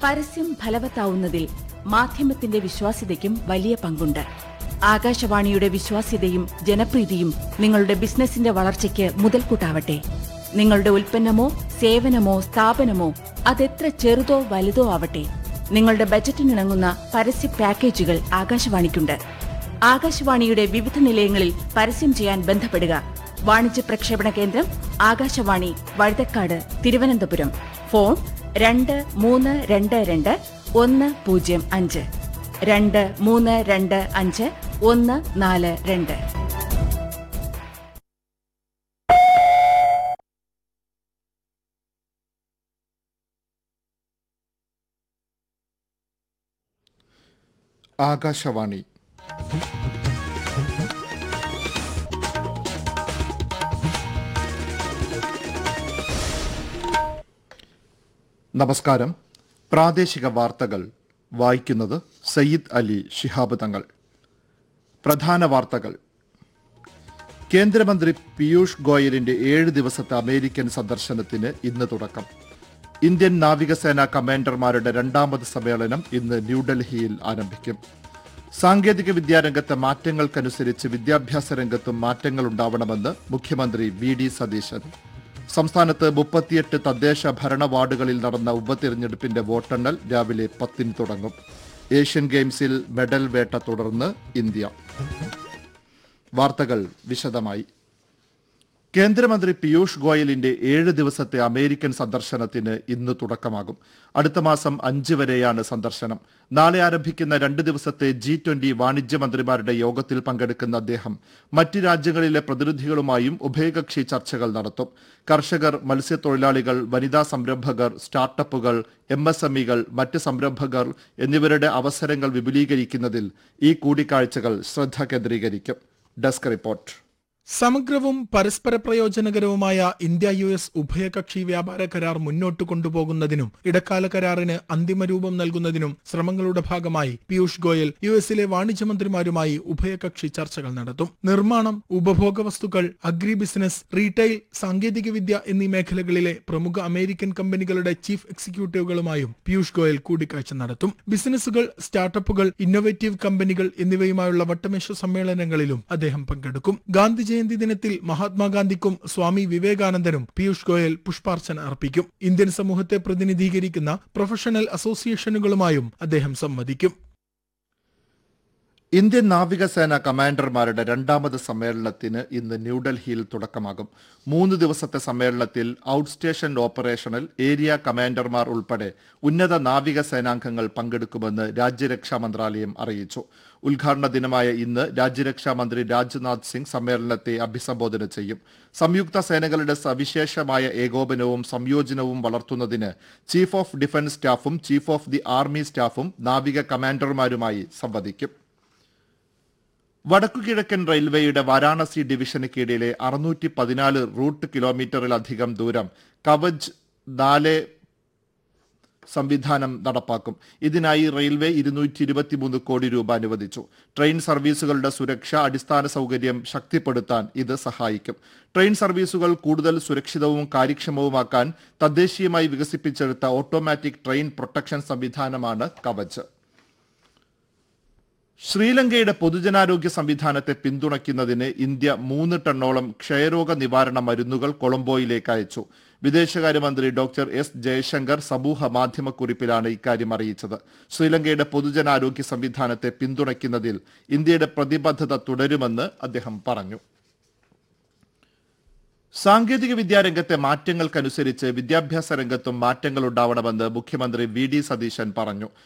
പരസ്യം ഫലവത്താവുന്നതിൽ മാധ്യമത്തിന്റെ വിശ്വാസ്യതയ്ക്കും വലിയ പങ്കുണ്ട് ആകാശവാണിയുടെ വിശ്വാസ്യതയും ജനപ്രീതിയും നിങ്ങളുടെ ബിസിനസിന്റെ വളർച്ചയ്ക്ക് മുതൽക്കൂട്ടാവട്ടെ നിങ്ങളുടെ ഉൽപ്പന്നമോ സേവനമോ സ്ഥാപനമോ അതെത്ര ചെറുതോ വലുതോ ആവട്ടെ നിങ്ങളുടെ ബജറ്റിനിണങ്ങുന്ന പരസ്യ പാക്കേജുകൾ ആകാശവാണിക്കുണ്ട് ആകാശവാണിയുടെ വിവിധ നിലയങ്ങളിൽ പരസ്യം ചെയ്യാൻ ബന്ധപ്പെടുക വാണിജ്യ പ്രക്ഷേപണ കേന്ദ്രം ആകാശവാണി വഴുതക്കാട് തിരുവനന്തപുരം ഫോൺ രണ്ട് മൂന്ന് രണ്ട് രണ്ട് ഒന്ന് പൂജ്യം അഞ്ച് രണ്ട് മൂന്ന് രണ്ട് അഞ്ച് ഒന്ന് നാല് രണ്ട് ആകാശവാണി നമസ്കാരം പ്രാദേശിക വാർത്തകൾ വായിക്കുന്നത് സയ്യിദ് അലി ശിഹാബ് തങ്ങൾ പ്രധാന വാർത്തകൾ കേന്ദ്രമന്ത്രി പീയൂഷ് ഗോയലിന്റെ ഏഴ് ദിവസത്തെ അമേരിക്കൻ സന്ദർശനത്തിന് ഇന്ന് തുടക്കം ഇന്ത്യൻ നാവികസേന കമാൻഡർമാരുടെ രണ്ടാമത് സമ്മേളനം ഇന്ന് ന്യൂഡൽഹിയിൽ ആരംഭിക്കും സാങ്കേതിക വിദ്യാരംഗത്തെ മാറ്റങ്ങൾക്കനുസരിച്ച് വിദ്യാഭ്യാസ രംഗത്തും മാറ്റങ്ങൾ ഉണ്ടാവണമെന്ന് മുഖ്യമന്ത്രി വി ഡി സതീശൻ സംസ്ഥാനത്ത് മുപ്പത്തിയെട്ട് തദ്ദേശ ഭരണ വാർഡുകളിൽ നടന്ന ഉപതിരഞ്ഞെടുപ്പിന്റെ വോട്ടെണ്ണൽ രാവിലെ പത്തിന് തുടങ്ങും ഏഷ്യൻ ഗെയിംസിൽ മെഡൽ വേട്ട തുടർന്ന് ഇന്ത്യ വാർത്തകൾ വിശദമായി കേന്ദ്രമന്ത്രി പീയൂഷ് ഗോയലിന്റെ ഏഴ് ദിവസത്തെ അമേരിക്കൻ സന്ദർശനത്തിന് ഇന്ന് തുടക്കമാകും അടുത്ത മാസം അഞ്ച് വരെയാണ് സന്ദർശനം നാളെ ആരംഭിക്കുന്ന രണ്ട് ദിവസത്തെ ജി ട്വന്റി വാണിജ്യ മന്ത്രിമാരുടെ യോഗത്തിൽ പങ്കെടുക്കുന്ന അദ്ദേഹം മറ്റ് രാജ്യങ്ങളിലെ പ്രതിനിധികളുമായും ഉഭയകക്ഷി ചർച്ചകൾ നടത്തും കർഷകർ മത്സ്യത്തൊഴിലാളികൾ വനിതാ സംരംഭകർ സ്റ്റാർട്ടപ്പുകൾ എം എസ് എം ഇകൾ മറ്റ് സംരംഭകർ എന്നിവരുടെ അവസരങ്ങൾ വിപുലീകരിക്കുന്നതിൽ ഈ കൂടിക്കാഴ്ചകൾ ശ്രദ്ധ കേന്ദ്രീകരിക്കും ഡെസ്ക് റിപ്പോർട്ട് സമഗ്രവും പരസ്പര പ്രയോജനകരവുമായ ഇന്ത്യ യു എസ് ഉഭയകക്ഷി വ്യാപാര കരാർ മുന്നോട്ട് കൊണ്ടുപോകുന്നതിനും ഇടക്കാല കരാറിന് അന്തിമ രൂപം നൽകുന്നതിനും ശ്രമങ്ങളുടെ ഭാഗമായി പീയൂഷ് ഗോയൽ യു എസിലെ വാണിജ്യമന്ത്രിമാരുമായി ഉഭയകക്ഷി ചർച്ചകൾ നടത്തും നിർമ്മാണം ഉപഭോഗ വസ്തുക്കൾ അഗ്രി ബിസിനസ് റീറ്റെയിൽ സാങ്കേതികവിദ്യ എന്നീ മേഖലകളിലെ പ്രമുഖ അമേരിക്കൻ കമ്പനികളുടെ ചീഫ് എക്സിക്യൂട്ടീവുകളുമായും പീയൂഷ് ഗോയൽ കൂടിക്കാഴ്ച നടത്തും ബിസിനസ്സുകൾ സ്റ്റാർട്ടപ്പുകൾ ഇന്നൊവേറ്റീവ് കമ്പനികൾ എന്നിവയുമായുള്ള വട്ടമേശ സമ്മേളനങ്ങളിലും അദ്ദേഹം പങ്കെടുക്കും ഗാന്ധി ജയന്തി ദിനത്തിൽ മഹാത്മാഗാന്ധിക്കും സ്വാമി വിവേകാനന്ദനും പീയൂഷ് ഗോയൽ പുഷ്പാർച്ചന അർപ്പിക്കും ഇന്ത്യൻ സമൂഹത്തെ പ്രതിനിധീകരിക്കുന്ന പ്രൊഫഷണൽ അസോസിയേഷനുകളുമായും അദ്ദേഹം സംവദിക്കും ഇന്ത്യൻ നാവികസേന കമാൻഡർമാരുടെ രണ്ടാമത് സമ്മേളനത്തിന് ഇന്ന് ന്യൂഡൽഹിയിൽ തുടക്കമാകും മൂന്ന് ദിവസത്തെ സമ്മേളനത്തിൽ ഔട്ട്സ്റ്റേഷൻ ഓപ്പറേഷണൽ ഏരിയ കമാൻഡർമാർ ഉൾപ്പെടെ ഉന്നത നാവികസേനാംഗങ്ങൾ പങ്കെടുക്കുമെന്ന് രാജ്യരക്ഷാ മന്ത്രാലയം അറിയിച്ചു ഉദ്ഘാടന ദിനമായ ഇന്ന് രാജ്യരക്ഷാ മന്ത്രി രാജ്നാഥ് സിംഗ് സമ്മേളനത്തെ അഭിസംബോധന ചെയ്യും സംയുക്ത സേനകളുടെ സവിശേഷമായ ഏകോപനവും സംയോജനവും വളർത്തുന്നതിന് ചീഫ് ഓഫ് ഡിഫൻസ് സ്റ്റാഫും ചീഫ് ഓഫ് ദി ആർമി സ്റ്റാഫും നാവിക കമാൻഡർമാരുമായി സംവദിക്കും വടക്കുകിഴക്കൻ റെയിൽവേയുടെ വാരാണസി ഡിവിഷന് കീഴിലെ അറുന്നൂറ്റി പതിനാല് റൂട്ട് കിലോമീറ്ററിലധികം ദൂരം കവച് നാല് സംവിധാനം നടപ്പാക്കും ഇതിനായി റെയിൽവേ ഇരുന്നൂറ്റി ഇരുപത്തിമൂന്ന് കോടി രൂപ അനുവദിച്ചു ട്രെയിൻ സർവീസുകളുടെ സുരക്ഷ അടിസ്ഥാന സൗകര്യം ശക്തിപ്പെടുത്താൻ ഇത് സഹായിക്കും ട്രെയിൻ സർവീസുകൾ കൂടുതൽ സുരക്ഷിതവും കാര്യക്ഷമവുമാക്കാൻ തദ്ദേശീയമായി വികസിപ്പിച്ചെടുത്ത ഓട്ടോമാറ്റിക് ട്രെയിൻ പ്രൊട്ടക്ഷൻ സംവിധാനമാണ് കവച് ശ്രീലങ്കയുടെ പൊതുജനാരോഗ്യ സംവിധാനത്തെ പിന്തുണയ്ക്കുന്നതിന് ഇന്ത്യ മൂന്ന് ടണ്ണോളം ക്ഷയരോഗ നിവാരണ മരുന്നുകൾ കൊളംബോയിലേക്ക് അയച്ചു വിദേശകാര്യമന്ത്രി ഡോക്ടർ എസ് ജയശങ്കർ സമൂഹ മാധ്യമക്കുറിപ്പിലാണ് ഇക്കാര്യം അറിയിച്ചത് ശ്രീലങ്കയുടെ പൊതുജനാരോഗ്യ സംവിധാനത്തെ പിന്തുണയ്ക്കുന്നതിൽ ഇന്ത്യയുടെ പ്രതിബദ്ധത തുടരുമെന്ന് അദ്ദേഹം പറഞ്ഞു സാങ്കേതിക വിദ്യാരംഗത്തെ മാറ്റങ്ങൾക്കനുസരിച്ച് വിദ്യാഭ്യാസ രംഗത്തും മാറ്റങ്ങൾ ഉണ്ടാവണമെന്ന് മുഖ്യമന്ത്രി വി ഡി സതീശൻ പറഞ്ഞു